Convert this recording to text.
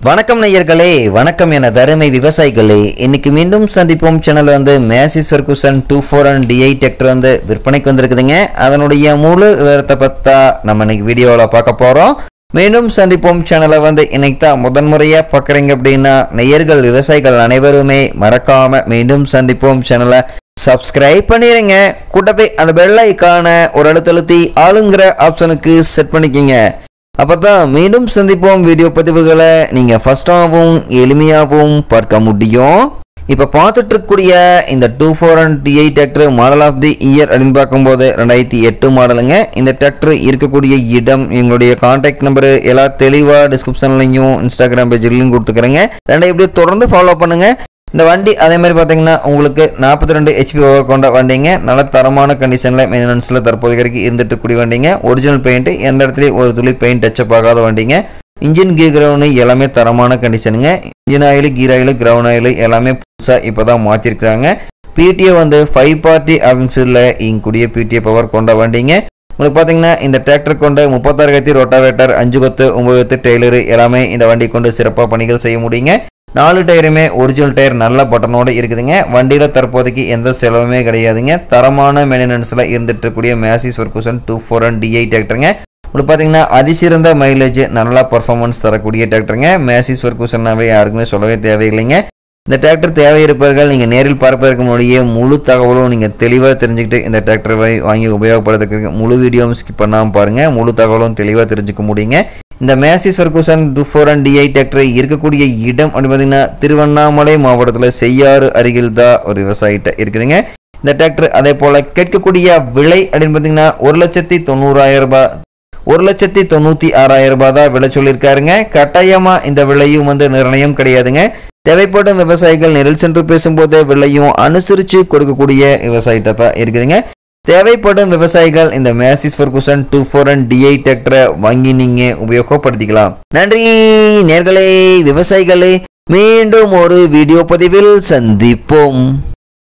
வணக்கம் நேயர்களே வணக்கம் என தருமை விவசாயிகளே இன்னைக்கு மீண்டும் சந்திப்போம் சேனல் வந்து Massey Ferguson two four and D I tractor வந்து விற்பனைக்கு வந்திருக்குதுங்க அதனுடைய முழு விவரத்தை பத்தா நம்ம இன்னைக்கு வீடியோவில் பார்க்க போகிறோம் மீண்டும் சந்திப்போம் சேனலை வந்து இன்னைக்கு தான் முதன்முறையாக பார்க்குறீங்க அப்படின்னா நேயர்கள் விவசாயிகள் அனைவருமே மறக்காம மீண்டும் சந்திப்போம் சேனலை சப்ஸ்கிரைப் பண்ணிடுங்க கூட்டப்பை அந்த பெல் ஐக்கான ஒரு அழுத்தழுத்தி ஆளுங்கிற ஆப்ஷனுக்கு செட் பண்ணிக்கிங்க அப்பதான் மீண்டும் சந்திப்போம் வீடியோ பதிவுகளை நீங்கள் ஃபஸ்ட்டாகவும் எளிமையாகவும் பார்க்க முடியும் இப்போ பார்த்துட்டு இருக்கக்கூடிய இந்த two four and DI tractor model of the year அப்படின்னு பார்க்கும்போது ரெண்டாயிரத்தி எட்டு மாடலுங்க இந்த டிராக்டர் இருக்கக்கூடிய இடம் எங்களுடைய கான்டாக்ட் நம்பரு எல்லாம் தெளிவாக டிஸ்கிரிப்ஷன்லையும் இன்ஸ்டாகிராம் பேஜ்லையும் கொடுத்துக்கிறேங்க ரெண்டை இப்படியே தொடர்ந்து ஃபாலோ பண்ணுங்க இந்த வண்டி அதே மாதிரி பார்த்தீங்கன்னா உங்களுக்கு நாற்பத்தி ரெண்டு ஹெச்பி பவர் கொண்ட வண்டிங்க நல்ல தரமான கண்டிஷனில் மெயின்டெனன்ஸில் தற்போதைய வரைக்கும் இருந்துட்டு இருக்கக்கூடிய வண்டிங்க ஒரிஜினல் பெயிண்ட் எந்த இடத்துலையும் ஒரு துளி பெயிண்ட் டச்சப் ஆகாத வண்டிங்க இன்ஜின் கீ கிரவுண்டு எல்லாமே தரமான கண்டிஷனுங்க engine oil gear oil crown oil எல்லாமே புதுசாக இப்போ தான் மாற்றிருக்கிறாங்க பிடிஏ வந்து ஃபைவ் பார்ட்டி ஆஃபீஸில் இங்கூடிய பிடிஏ பவர் கொண்ட வண்டிங்க உங்களுக்கு பார்த்தீங்கன்னா இந்த டிராக்டர் கொண்டு முப்பத்தாறு கத்தி ரொட்டாவேட்டர் அஞ்சு கொத்து ஒம்பது கொத்து டெய்லரு எல்லாமே இந்த வண்டி கொண்டு சிறப்பாக பணிகள் செய்ய முடியுங்க நாலு டயருமே ஒரிஜினல் டயர் நல்ல பட்டனோடு இருக்குதுங்க வண்டியில் தற்போதைக்கு எந்த செலவுமே கிடையாதுங்க தரமான மெயின்டெனன்ஸில் இருந்துட்டு இருக்கக்கூடிய Massey Ferguson two four and DI டிராக்டருங்க உங்களுக்கு பார்த்தீங்கன்னா அதிசிறந்த மைலேஜ் நல்லா பர்ஃபார்மன்ஸ் தரக்கூடிய டிராக்டருங்க மேசிஸ் ஒர்க்குசன்னாவே யாருக்குமே சொல்லவே தேவையில்லைங்க இந்த டிராக்டர் தேவை இருப்பவர்கள் நீங்கள் நேரில் பார்ப்பதற்கு முன்னாடியே முழு தகவலும் நீங்கள் தெளிவாக தெரிஞ்சுக்கிட்டு இந்த டிராக்டரை வாங்கி உபயோகப்படுறதுக்கு முழு வீடியோவும் ஸ்கிப் பண்ணாமல் பாருங்கள் முழு தகவலும் தெளிவாக தெரிஞ்சுக்க முடியுங்க இந்த Massey Ferguson two four and DI tractor இருக்கக்கூடிய இடம் அப்படின்னு பார்த்தீங்கன்னா திருவண்ணாமலை மாவட்டத்தில் செய்யாறு அருகில் தான் ஒரு விவசாயிட்ட இருக்குதுங்க இந்த டிராக்டர் அதே போல் கேட்கக்கூடிய விலை அப்படின்னு பார்த்தீங்கன்னா ஒரு லட்சத்தி தொண்ணூறாயிரம் ரூபாய் ஒரு லட்சத்தி தொண்ணூற்றி ஆறாயிரம் ரூபாய் தான் விலை சொல்லியிருக்காருங்க கட்டாயமாக இந்த விலையும் வந்து நிர்ணயம் கிடையாதுங்க தேவைப்படும் விவசாயிகள் நேரில் சென்று பேசும்போது விலையும் அனுசரித்து கொடுக்கக்கூடிய விவசாயிட்ட தான் இருக்குதுங்க தேவைப்படும் விவசாயிகள் இந்த Massey Ferguson two four and DI டிராக்டரை வாங்கி நீங்கள் உபயோகப்படுத்திக்கலாம் நன்றி நேர்களே விவசாயிகளே மீண்டும் ஒரு வீடியோ பதிவில் சந்திப்போம்